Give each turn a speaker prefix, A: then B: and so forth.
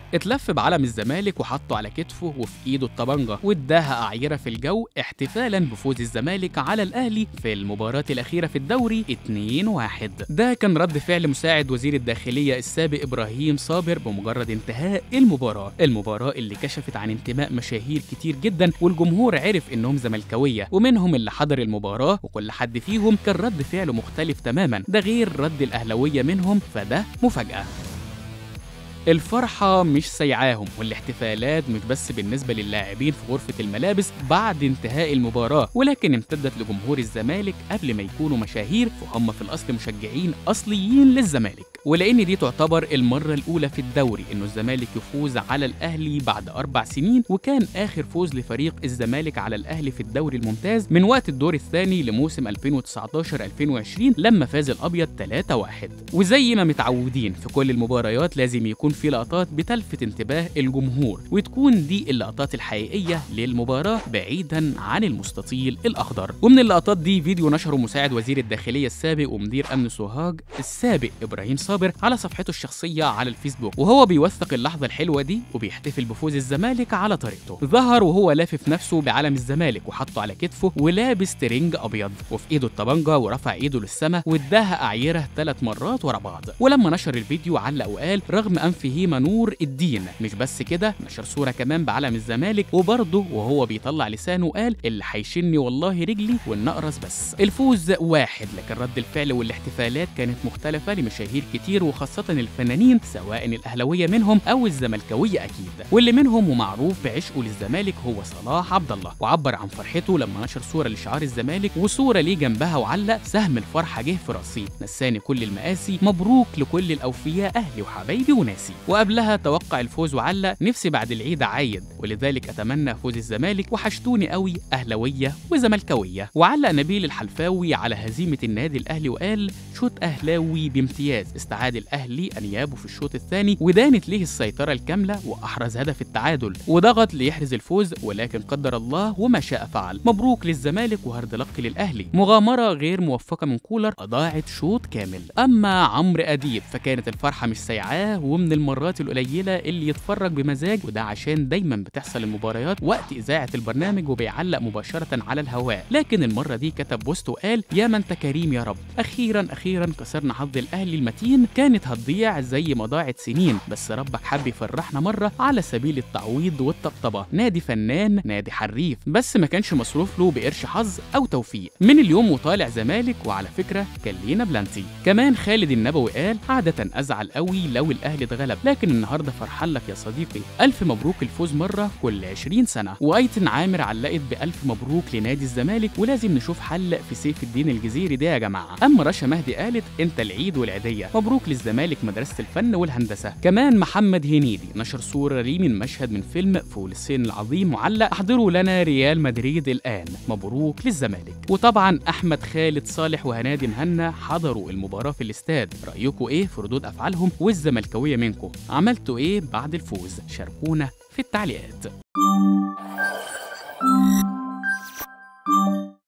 A: اتلف بعلم الزمالك وحطه على كتفه وفي ايده الطبنجة واداها أعيرة في الجو احتفالا بفوز الزمالك على الأهلي في المباراة الأخيرة في الدوري 2-1 ده كان رد فعل مساعد وزير الداخلية السابق إبراهيم صابر بمجرد انتهاء المباراة المباراة اللي كشفت عن انتماء مشاهير كتير جدا والجمهور عرف انهم زملكاوية ومنهم اللي حضر المباراة وكل حد فيهم كان رد فعله مختلف تماما ده غير رد الأهلوية منهم فده مفاجأة الفرحة مش سيعاهم والاحتفالات مش بس بالنسبة للاعبين في غرفة الملابس بعد انتهاء المباراة ولكن امتدت لجمهور الزمالك قبل ما يكونوا مشاهير وهم في الأصل مشجعين أصليين للزمالك ولأن دي تعتبر المرة الأولى في الدوري إنه الزمالك يفوز على الأهلي بعد أربع سنين وكان آخر فوز لفريق الزمالك على الأهلي في الدوري الممتاز من وقت الدور الثاني لموسم 2019-2020 لما فاز الأبيض 3-1 وزي ما متعودين في كل المباريات لازم يكون في لقطات بتلفت انتباه الجمهور وتكون دي اللقطات الحقيقية للمباراة بعيدا عن المستطيل الأخضر ومن اللقطات دي فيديو نشره مساعد وزير الداخلية السابق ومدير أمن سوهاج السابق إبراهيم صابر على صفحته الشخصية على الفيسبوك وهو بيوثق اللحظة الحلوة دي وبيحتفل بفوز الزمالك على طريقته ظهر وهو لافف نفسه بعلم الزمالك وحطه على كتفه ولابس ترنج أبيض وفي إيده الطبنجة ورفع إيده للسماء واداها أعيرة ثلاث مرات ورا بعض ولما نشر الفيديو علق وقال رغم أنفه منور الدين مش بس كده نشر صورة كمان بعلم الزمالك وبرضه وهو بيطلع لسانه قال اللي هيشني والله رجلي والنقرس بس الفوز واحد لكن رد الفعل والاحتفالات كانت مختلفة لمشاهير كتير وخاصة الفنانين سواء الأهلوية منهم أو الزملكاوية أكيد واللي منهم ومعروف بعشقه للزمالك هو صلاح عبد الله وعبر عن فرحته لما نشر صورة لشعار الزمالك وصورة ليه جنبها وعلق سهم الفرحة جه في راسي نساني كل المقاسي مبروك لكل الأوفياء أهلي وحبايبي وناسي وقبلها توقع الفوز وعلق نفسي بعد العيد أعايد ولذلك أتمنى فوز الزمالك وحشتوني قوي أهلوية وزملكاوية وعلق نبيل الحلفاوي على هزيمة النادي الأهلي وقال شوط أهلاوي بامتياز استعاد الأهلي أنيابه في الشوط الثاني ودانت ليه السيطرة الكاملة وأحرز هدف التعادل وضغط ليحرز الفوز ولكن قدر الله وما شاء فعل مبروك للزمالك وهارد لك للأهلي مغامرة غير موفقة من كولر أضاعت شوط كامل أما عمرو أديب فكانت الفرحة مش سيعاه ومن المرات القليلة اللي يتفرج بمزاج وده عشان دايما بتحصل المباريات وقت إذاعة البرنامج وبيعلق مباشرة على الهواء لكن المرة دي كتب بوست وقال يا من انت كريم يا رب أخيرا أخيرا كسرنا حظ الأهلي المتين كانت هتضيع زي ما ضاعت سنين بس ربك حب يفرحنا مرة على سبيل التعويض والطبطبة نادي فنان نادي حريف بس ما كانش مصروف له بقرش حظ أو توفيق من اليوم وطالع زمالك وعلى فكرة كان لينا بلانتي كمان خالد النبوي قال عادة أزعل قوي لو الأهلي اتغلب لكن النهاردة فرحان لك يا صديقي ألف مبروك الفوز مرة كل 20 سنة وأيتن عامر علقت بألف مبروك لنادي الزمالك ولازم نشوف حل في سيف الدين الجزيري ده يا جماعة أما رشا مهدي قالت أنت العيد والعيدية مبروك للزمالك مدرسة الفن والهندسة كمان محمد هنيدي نشر صورة ليه من مشهد من فيلم فول الصين العظيم معلق احضروا لنا ريال مدريد الآن مبروك للزمالك وطبعا أحمد خالد صالح وهنادي مهنا حضروا المباراة في الاستاد رأيكم إيه في ردود أفعالهم والزملكاوية منكم عملتوا إيه بعد الفوز شاركونا في التعليقات